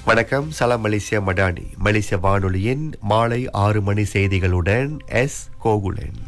வணக்கம் சலாம் மலேசியா மடானி மலேசிய வானொலியின் மாலை ஆறு மணி செய்திகளுடன் எஸ் கோகுலன்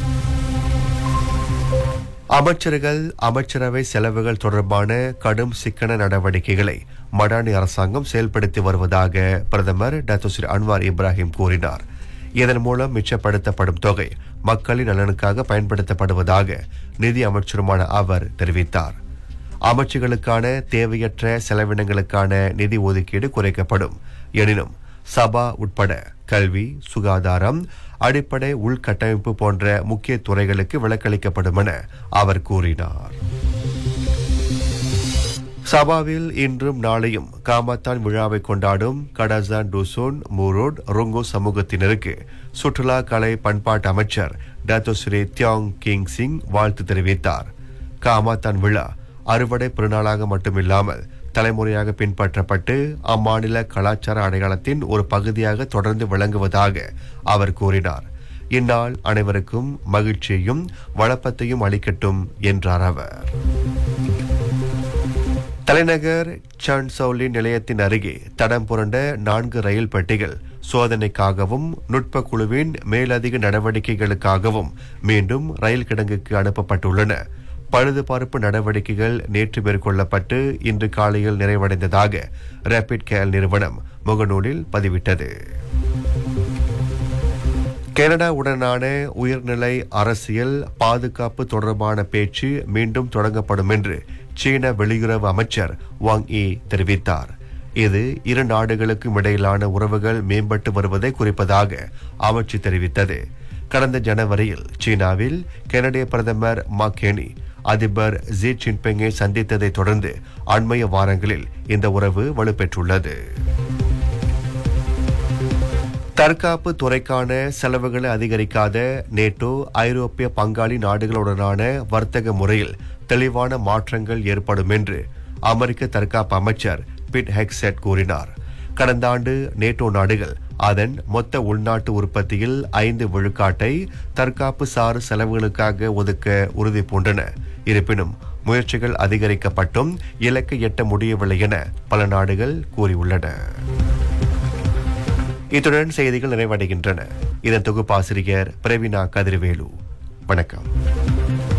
அமைச்சர்கள் அமைச்சரவை செலவுகள் தொடர்பான கடும் சிக்கன நடவடிக்கைகளை மடானி அரசாங்கம் செயல்படுத்தி வருவதாக பிரதமர் டாக்டர் ஸ்ரீ அன்வார் இப்ராஹிம் கூறினார் இதன் மூலம் மிச்சப்படுத்தப்படும் தொகை மக்களின் நலனுக்காக பயன்படுத்தப்படுவதாக நிதி அமைச்சருமான அவர் தெரிவித்தார் அமைச்சுகளுக்கான தேவையற்ற செலவினங்களுக்கான நிதி ஒதுக்கீடு குறைக்கப்படும் எனினும் சபா உட்பட கல்வி சுகாதாரம் அடிப்படை உள்கட்டமைப்பு போன்ற முக்கிய துறைகளுக்கு விலக்களிக்கப்படும் என அவர் கூறினார் சபாவில் இன்றும் நாளையும் காமத்தான் விழாவை கொண்டாடும் கடசான் டுசோன் மூரோட் ருங்கோ சமூகத்தினருக்கு சுற்றுலா கலை பண்பாட்டு அமைச்சர் டாத்தோ ஸ்ரீ தியாங் கிங் சிங் வாழ்த்து தெரிவித்தார் காமாத்தான் விழா அறுவடை பெருநாளாக மட்டுமில்லாமல் தலைமுறையாக பின்பற்றப்பட்டு அம்மாநில கலாச்சார அடையாளத்தின் ஒரு பகுதியாக தொடர்ந்து விளங்குவதாக அவர் கூறினார் இந்நாள் அனைவருக்கும் மகிழ்ச்சியையும் வளப்பத்தையும் அளிக்கட்டும் என்றார் அவர் தலைநகர் சன்சௌலி நிலையத்தின் அருகே தடம் புரண்ட நான்கு ரயில் பெட்டிகள் சோதனைக்காகவும் நுட்ப குழுவின் மேலதிக நடவடிக்கைகளுக்காகவும் மீண்டும் ரயில் கிடங்குக்கு அனுப்பப்பட்டுள்ளன பழுதுபார்ப்பு நடவடிக்கைகள் நேற்று மேற்கொள்ளப்பட்டு இன்று காலையில் நிறைவடைந்ததாக ரேபிட் கேர் நிறுவனம் முகநூலில் பதிவிட்டது கனடாவுடனான உயர்நிலை அரசியல் பாதுகாப்பு தொடர்பான பேச்சு மீண்டும் தொடங்கப்படும் என்று சீன வெளியுறவு அமைச்சர் வாங் இ தெரிவித்தார் இது இரு நாடுகளுக்கும் இடையிலான உறவுகள் மேம்பட்டு வருவதை குறிப்பதாக அமைச்சு தெரிவித்தது கடந்த ஜனவரியில் சீனாவில் கனடிய பிரதமர் மக்கேனி அதிபர் ஜி ஜின்பிங்கை சந்தித்ததை தொடர்ந்து அண்மைய வாரங்களில் இந்த உறவு வலுப்பெற்றுள்ளது தற்காப்பு துறைக்கான செலவுகளை அதிகரிக்காத நேட்டோ ஐரோப்பிய பங்காளி நாடுகளுடனான வர்த்தக முறையில் தெளிவான மாற்றங்கள் ஏற்படும் என்று அமெரிக்க தற்காப்பு அமைச்சர் பிட் ஹெக்செட் கூறினார் கடந்த ஆண்டு நேட்டோ நாடுகள் அதன் மொத்த உள்நாட்டு உற்பத்தியில் ஐந்து விழுக்காட்டை தற்காப்பு சார் செலவுகளுக்காக ஒதுக்க உறுதி பூண்டன இருப்பினும் முயற்சிகள் அதிகரிக்கப்பட்டும் இலக்கை எட்ட முடியவில்லை என பல நாடுகள் கூறியுள்ளன இத்துடன் செய்திகள் நிறைவடைகின்றன இதன் தொகுப்பாசிரியர் பிரவீனா கதிர்வேலு வணக்கம்